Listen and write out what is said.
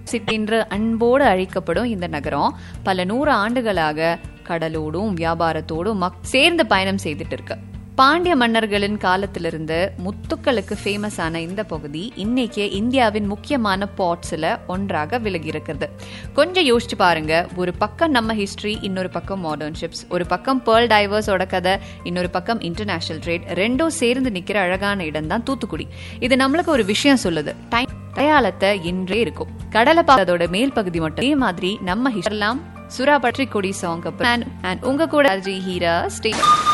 city என்று அன்போடு அழைக்கப்படும் இந்த நகரம் பல நூறு ஆண்டுகளாக கடலோடும் வியாபாரத்தோடும் மக்- சேர்ந்து பயணம் செய்துட்டு இருக்கு பாண்டிய மன்னர்களின் காலத்திலிருந்து முத்துக்களுக்கு ஃபேமஸ் ஆன இந்த பகுதி இன்னைக்கு இந்தியாவின் முக்கியமான பாட்ஸ்ல ஒன்றாக விலகி இருக்கிறது கொஞ்சம் யோசிச்சு பாருங்க ஒரு பக்கம் நம்ம ஹிஸ்டரி இன்னொரு பக்கம் மாடர்ன் ஷிப்ஸ் ஒரு பக்கம் பேர்ல் டைவர்ஸோட கதை இன்னொரு பக்கம் இன்டர்நேஷனல் ட்ரேட் ரெண்டும் சேர்ந்து நிக்கிற அழகான இடம் தான் தூத்துக்குடி இது நம்மளுக்கு ஒரு விஷயம் சொல்லுது டைம் அடையாளத்தை இன்றே இருக்கும் கடலை பார்த்ததோட மேல் பகுதி மட்டும் இதே மாதிரி நம்ம ஹிஸ்டர்லாம் சுறா பற்றி கொடி சாங் அண்ட் உங்க கூட அஜய் ஹீரா ஸ்டே